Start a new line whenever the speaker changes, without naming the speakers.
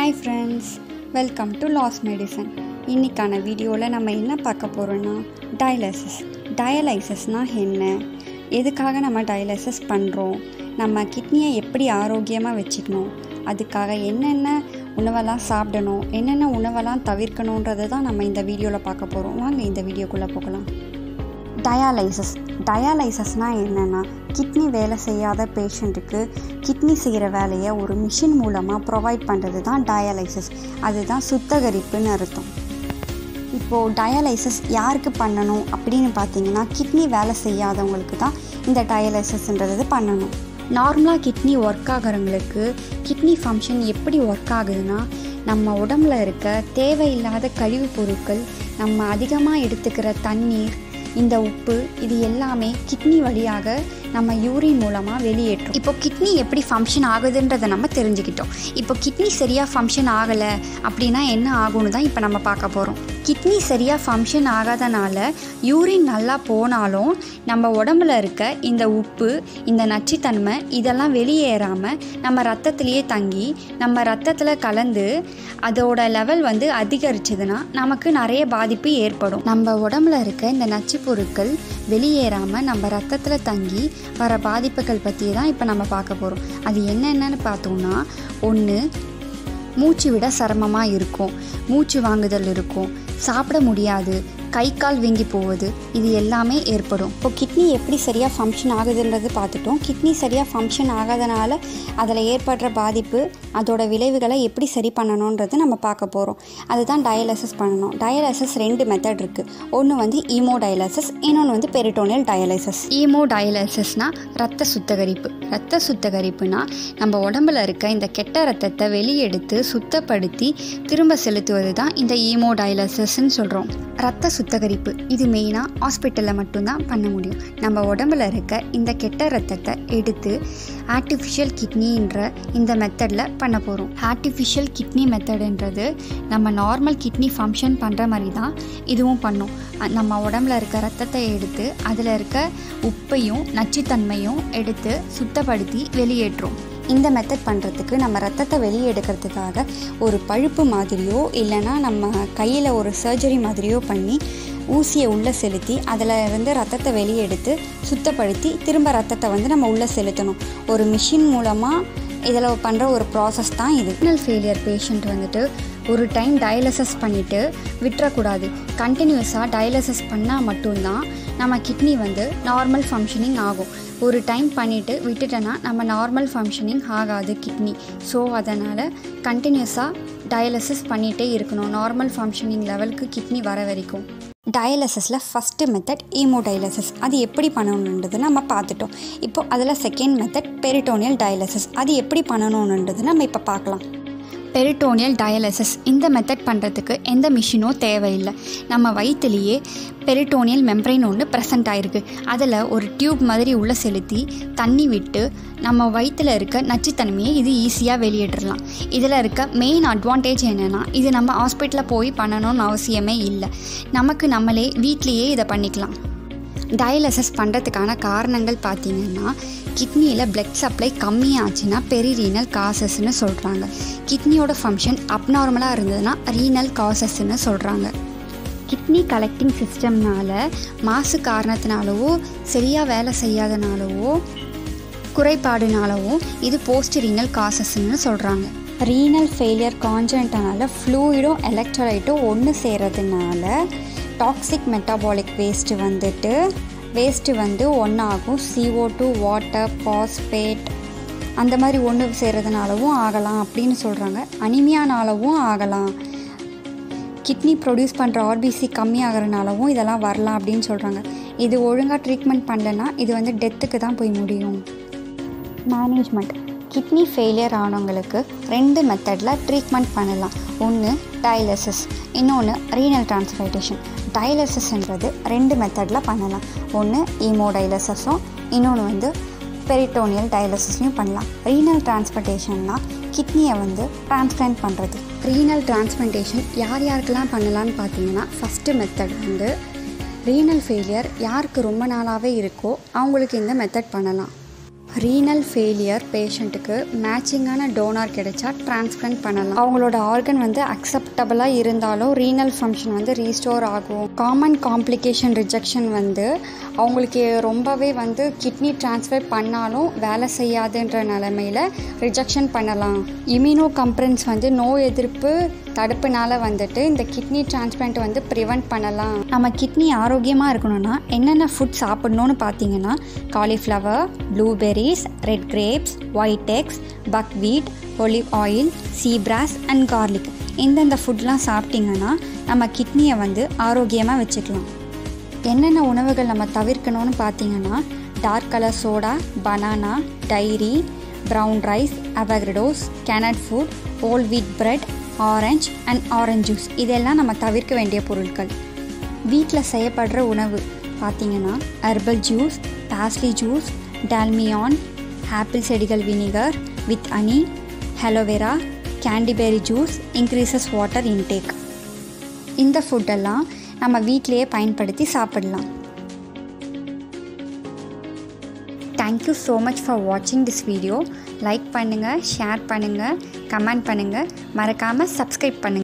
hi friends welcome to loss medicine இன்றைக்கான வீடியோவில் நம்ம என்ன பார்க்க போகிறோன்னா டயலைசிஸ் டயலைசிஸ்னால் என்ன எதுக்காக நம்ம டயலைசிஸ் பண்ணுறோம் நம்ம கிட்னியை எப்படி ஆரோக்கியமாக வச்சுக்கணும் அதுக்காக என்னென்ன உணவெல்லாம் சாப்பிடணும் என்னென்ன உணவெல்லாம் தவிர்க்கணுன்றதை தான் நம்ம இந்த வீடியோவில் பார்க்க போகிறோம் வாங்க இந்த வீடியோக்குள்ளே போகலாம் டயாலைசிஸ் டயாலைசிஸ்னால் என்னென்னா கிட்னி வேலை செய்யாத பேஷண்ட்டுக்கு கிட்னி செய்கிற வேலையை ஒரு மிஷின் மூலமாக ப்ரொவைட் பண்ணுறது தான் டயாலைசிஸ் அதுதான் சுத்தகரிப்புன்னு அர்த்தம் இப்போது டயாலைசிஸ் யாருக்கு பண்ணணும் அப்படின்னு பார்த்தீங்கன்னா கிட்னி வேலை செய்யாதவங்களுக்கு தான் இந்த டயாலைசிஸ்ன்றது பண்ணணும் நார்மலாக கிட்னி ஒர்க் ஆகிறவங்களுக்கு கிட்னி ஃபங்க்ஷன் எப்படி ஒர்க் ஆகுதுன்னா நம்ம உடம்புல இருக்க தேவையில்லாத கழிவுப் பொருட்கள் நம்ம அதிகமாக எடுத்துக்கிற தண்ணீர் இந்த உப்பு இது எல்லாமே கிட்னி வழியாக நம்ம யூரின் மூலமாக வெளியேற்றும் இப்போ கிட்னி எப்படி ஃபங்க்ஷன் ஆகுதுன்றதை நம்ம தெரிஞ்சுக்கிட்டோம் இப்போ கிட்னி சரியாக ஃபங்க்ஷன் ஆகலை அப்படின்னா என்ன ஆகும்னு தான் இப்போ நம்ம பார்க்க போகிறோம் கிட்னி சரியாக ஃபங்க்ஷன் ஆகாதனால யூரின் நல்லா போனாலும் நம்ம உடம்புல இருக்க இந்த உப்பு இந்த நச்சுத்தன்மை இதெல்லாம் வெளியேறாமல் நம்ம ரத்தத்திலேயே தங்கி நம்ம ரத்தத்தில் கலந்து அதோட லெவல் வந்து அதிகரிச்சதுன்னா நமக்கு நிறைய பாதிப்பு ஏற்படும் நம்ம உடம்புல இருக்க இந்த நச்சு பொருட்கள் வெளியேறாமல் நம்ம ரத்தத்தில் தங்கி வர பாதிப்புகள் பற்றி தான் இப்போ நம்ம பார்க்க போகிறோம் அது என்னென்னு பார்த்தோம்னா ஒன்று மூச்சு விட சிரமமாக இருக்கும் மூச்சு வாங்குதல் இருக்கும் சாப்பிட முடியாது கை கால் வீங்கி போவது இது எல்லாமே ஏற்படும் இப்போ கிட்னி எப்படி சரியாக ஃபங்க்ஷன் ஆகுதுன்றது பார்த்துட்டோம் கிட்னி சரியாக ஃபங்க்ஷன் ஆகாதனால அதில் ஏற்படுற பாதிப்பு அதோட விளைவுகளை எப்படி சரி பண்ணணுன்றது நம்ம பார்க்க போகிறோம் அதுதான் டயாலிசிஸ் பண்ணணும் டயாலிசிஸ் ரெண்டு மெத்தட் இருக்குது ஒன்று வந்து ஈமோ டயாலிசிஸ் இன்னொன்று வந்து பெரிட்டோனியல் டயாலிசிஸ் ஈமோ டயாலிசிஸ்னால் ரத்த சுத்தகரிப்பு ரத்த சுத்தகரிப்புனா நம்ம உடம்புல இருக்க இந்த கெட்ட ரத்தத்தை வெளியெடுத்து சுத்தப்படுத்தி திரும்ப செலுத்துவது தான் இந்த ஈமோ டயாலிசிஸ்ன்னு சொல்கிறோம் ரத்த சுத்தகரிப்பு இது மெயினாக ஹாஸ்பிட்டலில் மட்டும்தான் பண்ண முடியும் நம்ம உடம்புல இருக்க இந்த கெட்ட ரத்தத்தை எடுத்து ஆர்டிஃபிஷியல் கிட்னின்ற இந்த மெத்தடில் பண்ண போகிறோம் ஆர்டிஃபிஷியல் கிட்னி மெத்தடுன்றது நம்ம நார்மல் கிட்னி ஃபங்க்ஷன் பண்ணுற மாதிரி தான் இதுவும் பண்ணும் அ- நம்ம உடம்புல இருக்க ரத்தத்தை எடுத்து அதில் இருக்க உப்பையும் நச்சுத்தன்மையும் எடுத்து சுத்தப்படுத்தி வெளியேற்றும் இந்த மெத்தட் பண்ணுறதுக்கு நம்ம ரத்தத்தை வெளியே எடுக்கிறதுக்காக ஒரு பழுப்பு மாதிரியோ இல்லைன்னா நம்ம கையில் ஒரு சர்ஜரி மாதிரியோ பண்ணி ஊசியை உள்ளே செலுத்தி அதில் இருந்து ரத்தத்தை வெளியே எடுத்து சுத்தப்படுத்தி திரும்ப ரத்தத்தை வந்து நம்ம உள்ளே செலுத்தணும் ஒரு மிஷின் மூலமாக இதில் பண்ணுற ஒரு ப்ராசஸ் தான் இது ரினல் ஃபெயிலியர் பேஷண்ட் வந்துட்டு ஒரு டைம் டயாலிசிஸ் பண்ணிவிட்டு விட்டுறக்கூடாது கண்டினியூஸாக டயாலிசிஸ் பண்ணால் மட்டும்தான் நம்ம கிட்னி வந்து நார்மல் ஃபங்க்ஷனிங் ஆகும் ஒரு டைம் பண்ணிவிட்டு விட்டுட்டோன்னா நம்ம நார்மல் ஃபங்க்ஷனிங் ஆகாது கிட்னி ஸோ அதனால் கண்டினியூஸாக டயாலிசிஸ் பண்ணிகிட்டே இருக்கணும் நார்மல் ஃபங்க்ஷனிங் லெவலுக்கு கிட்னி வர வரைக்கும் டயாலிசிஸில் ஃபஸ்ட்டு மெத்தட் ஈமோடயாலிசிஸ் அது எப்படி பண்ணணுன்றது நம்ம பார்த்துட்டோம் இப்போ அதில் செகண்ட் மெத்தட் பெரிட்டோனியல் டயாலிசிஸ் அது எப்படி பண்ணணுன்றது நம்ம இப்போ பார்க்கலாம் பெரிட்டோனியல் டயாலிசிஸ் இந்த மெத்தட் பண்ணுறதுக்கு எந்த மிஷினும் தேவையில்லை நம்ம வயிற்றுலேயே பெரிட்டோனியல் மெம்பரைன் ஒன்று ப்ரெசென்ட் ஆயிருக்கு அதில் ஒரு டியூப் மாதிரி உள்ளே செலுத்தி தண்ணி விட்டு நம்ம வயிற்றில் இருக்க நச்சுத்தன்மையை இது ஈஸியாக வெளியிடலாம் இதில் இருக்க மெயின் அட்வான்டேஜ் என்னென்னா இது நம்ம ஹாஸ்பிட்டலில் போய் பண்ணணும்னு அவசியமே இல்லை நமக்கு நம்மளே வீட்லேயே இதை பண்ணிக்கலாம் டயாலிசிஸ் பண்ணுறதுக்கான காரணங்கள் பார்த்தீங்கன்னா கிட்னியில் பிளட் சப்ளை கம்மியாச்சுன்னா பெரிரீனல் காசஸ்ன்னு சொல்கிறாங்க கிட்னியோட ஃபங்க்ஷன் அப்நார்மலாக இருந்ததுன்னா ரீனல் காசஸ்ன்னு சொல்கிறாங்க கிட்னி கலெக்டிங் சிஸ்டம்னால மாசு காரணத்தினாலவோ சரியாக வேலை செய்யாதனாலவோ குறைபாடுனாலவோ இது போஸ்ட் ரீனல் காசஸ்ன்னு சொல்கிறாங்க ரீனல் ஃபெயிலியர் கான்ஜென்ட்னால ஃப்ளூயிடும் எலக்ட்ரோலைட்டும் ஒன்று சேர்றதுனால டாக்ஸிக் மெட்டாபாலிக் வேஸ்ட்டு வந்துட்டு வேஸ்ட்டு வந்து ஒன்றாகும் CO2 டூ வாட்டர் பாஸ்பேட் அந்த மாதிரி ஒன்று சேர்றதுனாலவும் ஆகலாம் அப்படின்னு சொல்கிறாங்க அனிமியானாலவும் ஆகலாம் கிட்னி ப்ரொடியூஸ் பண்ணுற ஆர்பிசி கம்மியாகிறனாலவும் இதெல்லாம் வரலாம் அப்படின்னு சொல்கிறாங்க இது ஒழுங்காக ட்ரீட்மெண்ட் பண்ணலன்னா இது வந்து டெத்துக்கு தான் போய் முடியும் மேனேஜ்மெண்ட் கிட்னி ஃபெயிலியர் ஆனவங்களுக்கு ரெண்டு மெத்தடில் ட்ரீட்மெண்ட் பண்ணலாம் ஒன்று டயாலிசிஸ் இன்னொன்று ரீனல் டிரான்ஸ்பிளேஷன் டயாலிசிஸ்ன்றது ரெண்டு மெத்தடில் பண்ணலாம் ஒன்று ஈமோடைலசிஸும் இன்னொன்று வந்து பெரிட்டோனியல் டயாலிசிஸையும் பண்ணலாம் ரீனல் டிரான்ஸ்பிளேஷன்னா கிட்னியை வந்து டிரான்ஸ்பிளான்ட் பண்ணுறது ரீனல் டிரான்ஸ்பிளேஷன் யார் யாருக்கெல்லாம் பண்ணலான்னு பார்த்தீங்கன்னா ஃபஸ்ட்டு மெத்தட் வந்து ரீனல் ஃபெயிலியர் யாருக்கு ரொம்ப நாளாகவே இருக்கோ அவங்களுக்கு இந்த மெத்தட் பண்ணலாம் ரீனல் ஃபெயிலியர் பேஷண்ட்டுக்கு மேட்சிங்கான டோனார் கிடைச்சா டிரான்ஸ்பிளண்ட் பண்ணலாம் அவங்களோட ஆர்கன் வந்து அக்செப்டபுளாக இருந்தாலும் ரீனல் ஃபங்க்ஷன் வந்து ரீஸ்டோர் ஆகும் காமன் காம்ப்ளிகேஷன் ரிஜெக்ஷன் வந்து அவங்களுக்கு ரொம்பவே வந்து கிட்னி டிரான்ஸ்ஃபர் பண்ணாலும் வேலை செய்யாதுன்ற நிலமையில் ரிஜெக்ஷன் பண்ணலாம் இம்யூனோ கம்ப்ரன்ஸ் வந்து நோய் எதிர்ப்பு தடுப்புனால வந்துட்டு இந்த கிட்னி டிரான்ஸ்பிளான்ட் வந்து ப்ரிவெண்ட் பண்ணலாம் நம்ம கிட்னி ஆரோக்கியமாக இருக்கணும்னா என்னென்ன ஃபுட் சாப்பிடணும்னு பார்த்தீங்கன்னா cauliflower blueberries red grapes white eggs buckwheat olive oil sea bass and garlic இந்தந்த ஃபுட்லாம் சாப்பிட்டிங்கன்னா நம்ம கிட்னியை வந்து ஆரோக்கியமாக வச்சுக்கலாம் என்னென்ன உணவுகள் நம்ம தவிர்க்கணும்னு பார்த்தீங்கன்னா dark colour soda banana dairy brown rice avocados canned food whole wheat bread orange and orange juice இதெல்லாம் நம்ம தவிர்க்க வேண்டிய பொருட்கள் வீட்டில் செய்யப்படுற உணவு பார்த்தீங்கன்னா herbal juice parsley juice dandelion apple செடிகள் vinegar with honey aloe vera cranberry juice increases water intake இந்த ஃபுட்டெல்லாம் நம்ம வீட்டிலையே பயன்படுத்தி சாப்பிடலாம் தேங்க்யூ ஸோ மச் ஃபார் வாட்சிங் திஸ் வீடியோ லைக் பண்ணுங்கள் ஷேர் பண்ணுங்கள் கமெண்ட் பண்ணுங்கள் மறக்காமல் சப்ஸ்கிரைப் பண்ணுங்கள்